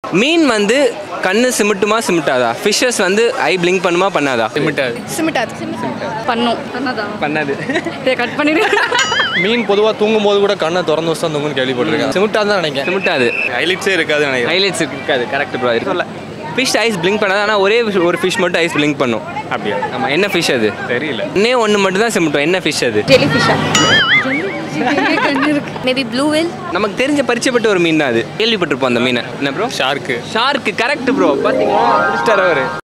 மீன் வந்து கண்ணு சிமிட்டுமா சிமிட்டாதா ஃபிஷ்ஷஸ் வந்து ஐ பிளிங்க் பண்ணுமா பண்ணாதா சிமிட்டாது சிமிட்டாது பண்ணும் பண்ணாது இதை கட் பண்ணிடு மீன் பொதுவாக தூங்கும் போது கூட கண்ணை திறந்து வச்சு தான் தூங்குன்னு கேள்விப்பட்டிருக்கேன் சிமிட்டாது தான் நினைக்கிறேன் சிமிட்டாது ஹைலைட்ஸே இருக்காது நினைக்கிறேன் ஹைலைட்ஸ் இருக்காது கரெக்ட் ப்ரோ சொல்ல ஃபிஷ் ஐஸ் பிளிங்க் பண்ணாது ஆனால் ஒரே fish- ஒரு ஃபிஷ் மட்டும் ஐஸ் பிளிங்க் பண்ணும் அப்படியா ஆமாம் என்ன ஃபிஷ் அது தெரியல இன்னே ஒன்று மட்டும் தான் சிமிட்டும் என்ன ஃபிஷ் அது டெலி ஃபிஷ்ஷா மேபி ப்ளூ வெல் நமக்கு தெரிஞ்ச பரிச்சயப்பட்ட ஒரு மீன் தான் அது கேள்விப்பட்டிருப்போம் அந்த மீனை என்ன bro shark shark correct bro பார்த்தீங்களா அவர்